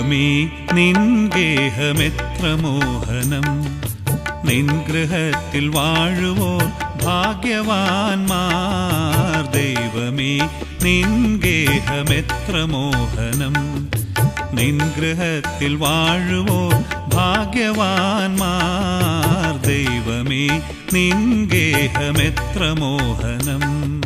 ദൈവമേ നിൻ ഗേഹമെത്ര മോഹനം നിൻ ഗൃഹത്തിൽ വാഴുവോ ഭാഗ്യവാന്മാർ ദൈവമേ നിൻ ഗേഹമെത്ര മോഹനം നിൻ ഗൃഹത്തിൽ വാഴുവോ ഭാഗ്യവാന്മാർ ദൈവമേ നിൻ ഗേഹമെത്ര മോഹനം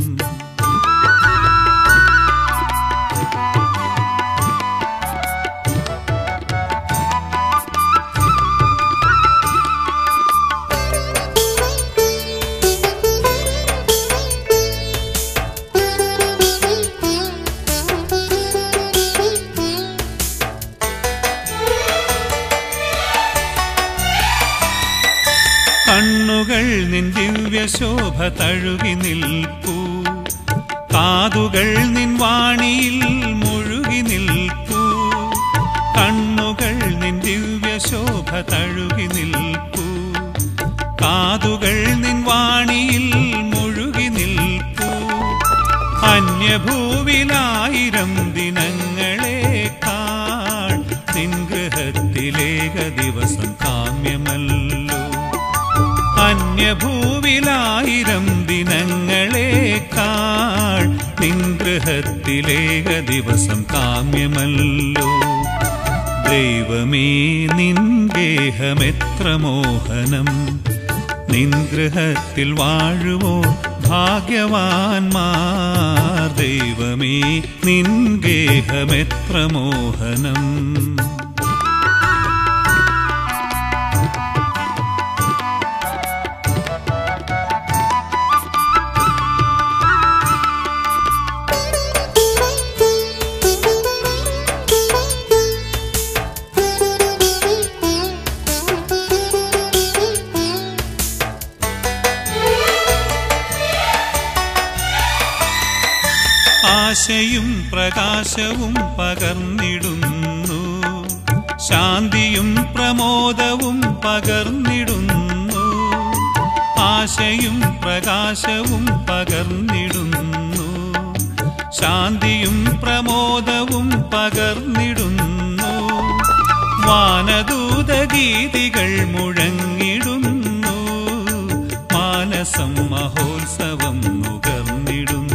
കണ്ണുകൾ നിൻ ദിവ്യശോഭ തഴുകി നിൽപ്പൂ കാതുകൾ നിൻ വാണിയിൽ മുഴുകി നിൽപ്പൂ കണ്ണുകൾ നിൻ ദിവ്യശോഭ തഴുകി നിൽപ്പൂ കാതുകൾ നിൻ വാണിയിൽ മുഴുകി നിൽപ്പൂ അന്യഭൂവിലായിരം ദിനങ്ങളെക്കാൾ നിൻ ഗൃഹത്തിലേക ദിവസം കാമ്യമല്ലോ അന്യഭൂവിലായിരം ദിനങ്ങളെക്കാൾ നിൻ ഗൃഹത്തിലേക ദിവസം കാമ്യമല്ലോ ദൈവമേ നിൻ ഗേഹമെത്ര മോഹനം നിൻ ഗൃഹത്തിൽ വാഴുവോ ഭാഗ്യവാന്മാർ ദൈവമേ നിൻ ഗേഹമെത്ര മോഹനം ആശയും പ്രകാശവും പകർന്നിടുന്നു ശാന്തിയും പ്രമോദവും പകർന്നിടുന്നു ആശയും പ്രകാശവും പകർന്നിടുന്നു ശാന്തിയും പ്രമോദവും പകർന്നിടുന്നു വാനദൂതഗീതികൾ മുഴങ്ങിടുന്നു മാനസം മഹോത്സവം നുകർന്നിടുന്നു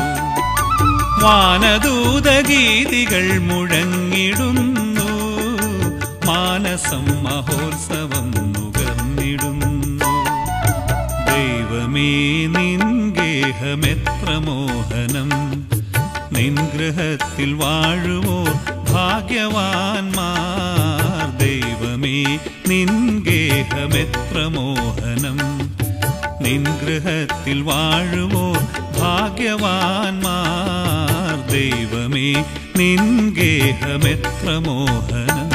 വാനദൂതഗീതികൾ മുഴങ്ങിടുന്നു മാനസം മഹോത്സവം നുകർന്നിടുന്നു ദൈവമേ നിൻ ഗേഹമെത്ര മോഹനം നിൻ ഗൃഹത്തിൽ വാഴുവോ ഭാഗ്യവാന്മാർ ദൈവമേ നിൻ ഗേഹമെത്ര മോഹനം നിൻ ഗൃഹത്തിൽ വാഴുവോ ഭാഗ്യവാന്മാർ ദൈവമേ നിൻ ഗേഹമെത്ര മോഹനം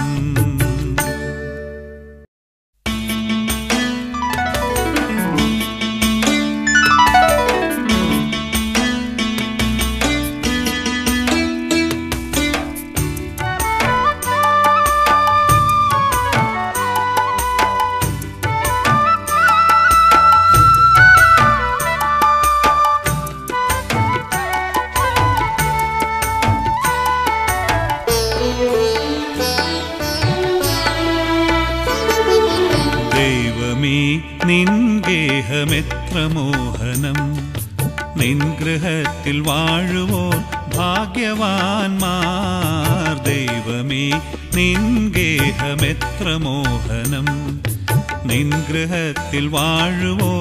ദൈവമേ നിൻ ഗേഹമെത്ര മോഹനം നിൻ ഗൃഹത്തിൽ വാഴുവോ ഭാഗ്യവാന്മാർ ദൈവമേ നിൻ ഗേഹമെത്ര മോഹനം നിൻ ഗൃഹത്തിൽ വാഴുവോ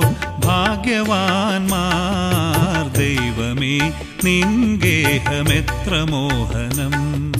ഭാഗ്യവാന്മാർ ദൈവമേ നിൻ ഗേഹമെത്ര മോഹനം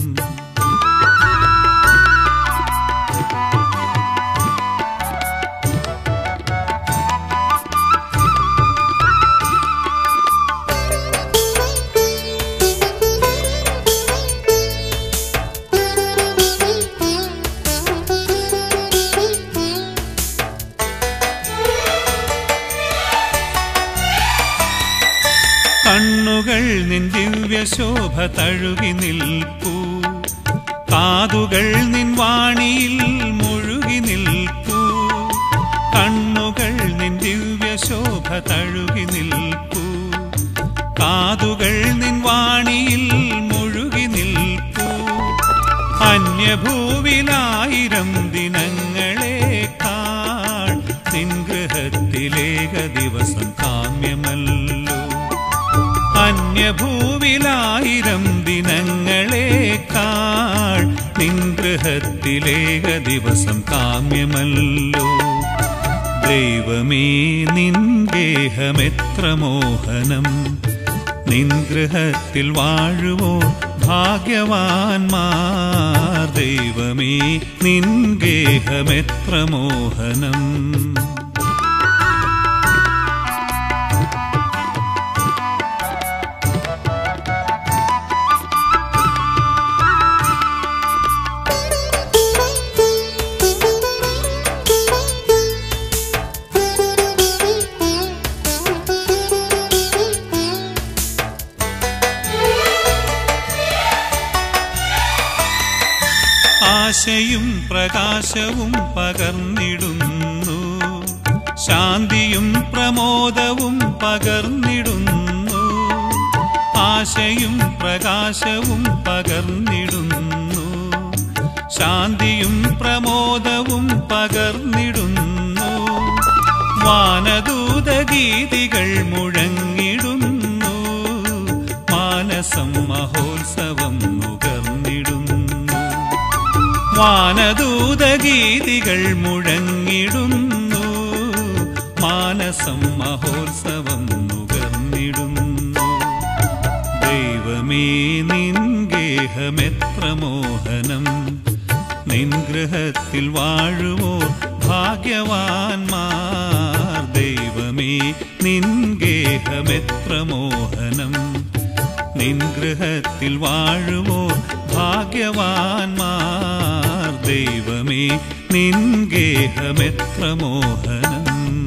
കണ്ണുകൾ നിൻ ദിവ്യശോഭ തഴുകി നിൽപ്പൂ കാതുകൾ നിൻ വാണിയിൽ മുഴുകി നിൽപ്പൂ കണ്ണുകൾ നിൻ ദിവ്യശോഭ തഴുകി നിൽപ്പൂ കാതുകൾ നിൻ വാണിയിൽ മുഴുകി നിൽപ്പൂ അന്യഭൂവിലായിരം ദിനങ്ങളെക്കാൾ നിൻഗൃഹത്തിലേക ദിവസം കാമ്യമല്ലോ അന്യഭൂവിലായിരം ദിനങ്ങളെക്കാൾ നിൻഗൃഹത്തിലേക ദിവസം കാമ്യമല്ലോ ദൈവമേ നിൻ ഗേഹമെത്ര മോഹനം നിൻഗൃഹത്തിൽ വാഴുവോ ഭാഗ്യവാന്മാർ ദൈവമേ നിൻ ഗേഹമെത്ര മോഹനം ആശയും പ്രകാശവും പകർന്നിടുന്നു ശാന്തിയും പ്രമോദവും പകർന്നിടുന്നു ആശയും പ്രകാശവും പകർന്നിടുന്നു ശാന്തിയും പ്രമോദവും പകർന്നിടുന്നു വാനദൂതഗീതികൾ മുഴങ്ങിടുന്നു മാനസം മഹോത്സവം നുകർന്നിടുന്നു വാനദൂതഗീതികൾ മുഴങ്ങിടുന്നു മാനസം മഹോത്സവം നുകർന്നിടുന്നു ദൈവമേ നിൻ ഗേഹമെത്ര മോഹനം നിൻ ഗൃഹത്തിൽ വാഴുവോ ഭാഗ്യവാന്മാർ ദൈവമേ നിൻ ഗേഹമെത്ര മോഹനം നിൻ ഗൃഹത്തിൽ വാഴുവോ ഭാഗ്യവാന്മാർ ദൈവമേ നിൻ ഗേഹമെത്ര മോഹനം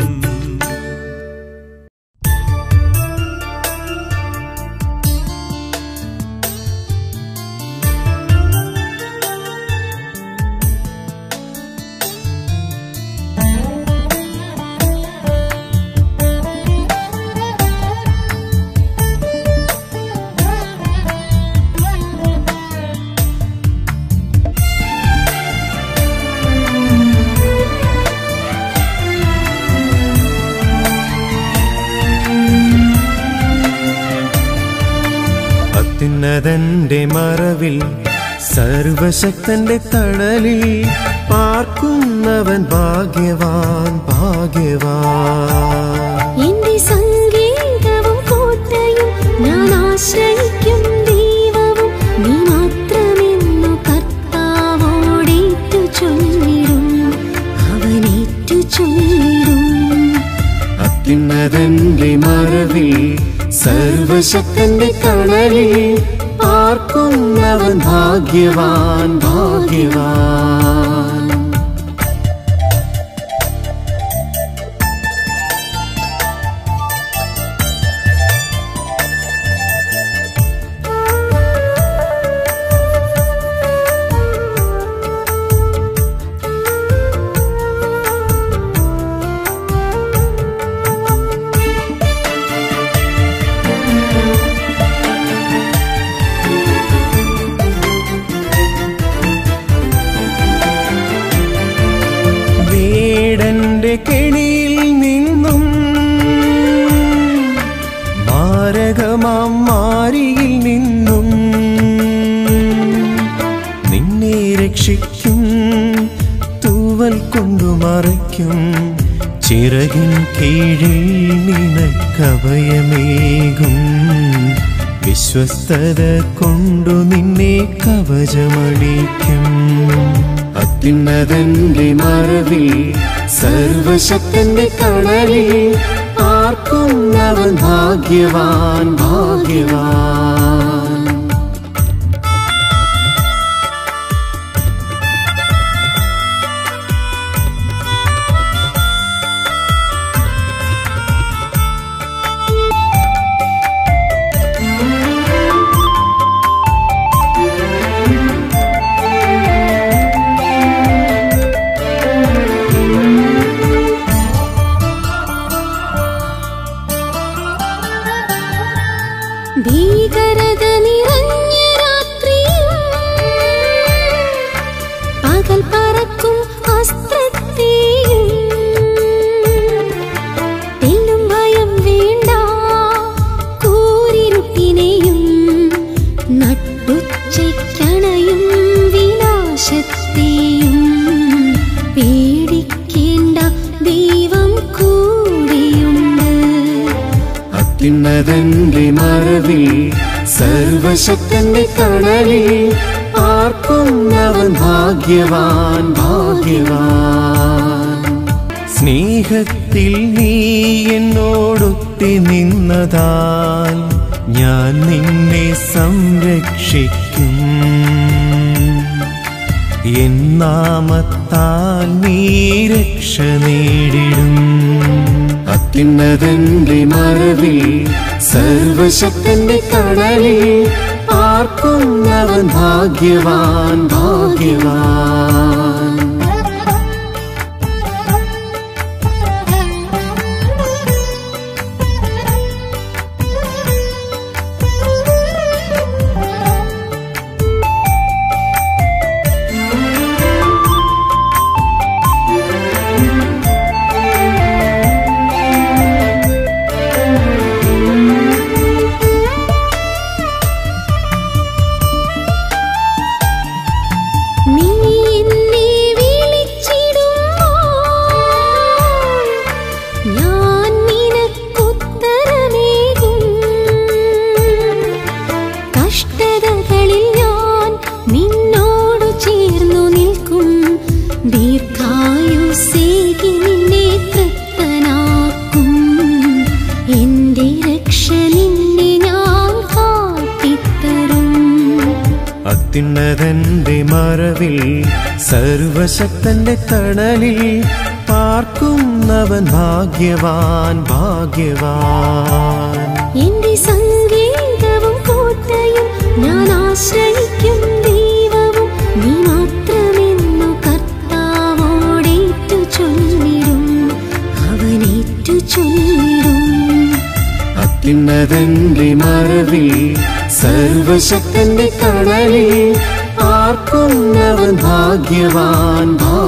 അത്യുന്നതന്റെ മറവിൽ സർവശക്തന്റെ തണലിൽ പാർക്കുന്നവൻ ഭാഗ്യവാൻ ഭാഗ്യവാൻ എന്റെ സംഗീതവും കോട്ടയും ഞാൻ ആശ്രയിക്കും ദൈവവും നീ മാത്രമെന്നു കർത്താവോടേറ്റു ചൊല്ലിടും അവനേറ്റു ചൊല്ലിടും അത്യുന്നതന്റെ മറവിൽ സർവശക്തന്റെ തണലിൽ പാർക്കുന്നവൻ ഭാഗ്യവാൻ ഭാഗ്യവാൻ വേടന്റെ കെണിയിൽ നിന്നും മാരകമാം മാരിയിൽ നിന്നും നിന്നെ രക്ഷിക്കും തൂവൽ കൊണ്ടു മറയ്ക്കും ചിറകിൻ കീഴിൽ നിനക്കഭയമേകും വിശ്വസ്തത കൊണ്ടു നിന്നെ കവചമണിക്കും അത്യുന്നതന്റെ മറവിൽ സർവശക്തന്റെ തണലിൽ ആർക്കുന്നവൻ ഭാഗ്യവാൻ ഭാഗ്യവാൻ ഭീകര അത്യുന്നതന്റെ മറവിൽ സർവശക്തന്റെ തണലിൽ ആർക്കുന്നവൻ ഭാഗ്യവാൻ ഭാഗ്യവാൻ സ്നേഹത്തിൽ നീ എന്നോടൊത്തി നിന്നതാൽ ഞാൻ നിന്നെ സംരക്ഷിക്കും എന്നാമത്താൽ നീ രക്ഷ നേടിടും അത്യുന്നതന്റെ മറവിൽ സർവശക്തന്റെ തണലിൽ ആർക്കുന്നവൻ ഭാഗ്യവാൻ ഭാഗ്യവാൻ നീ എന്നെ വിളിച്ചിടുമ്പോൾ ഞാൻ നിനക്കുത്തരമേകും കഷ്ടതകളിൽ ഞാൻ നിന്നോട് ചേർന്നു നിൽക്കും ദീർഘായുസേകി നിന്നെ തൃപ്തനാക്കും എന്റെ രക്ഷ നിന്നെ ഞാൻ കാട്ടിത്തരും അത്യുന്നതന്റെ മറവിൽ സർവശക്തന്റെ തണലിൽ പാർക്കുന്നവൻ ഭാഗ്യവാൻ ഭാഗ്യവാൻ എന്റെ സംഗീതവും കോട്ടയും ഞാൻ ആശ്രയിക്കും ദൈവവും നീ മാത്രമെന്നു കർത്താവോടേറ്റു ചൊല്ലിടും അവനേറ്റു ചൊല്ലിടും അത്യുന്നതന്റെ മറവിൽ സർവശക്തന്റെ തണലിൽ ആർക്കുന്നവൻ ഭാഗ്യവാൻ ഭാഗ്യവാൻ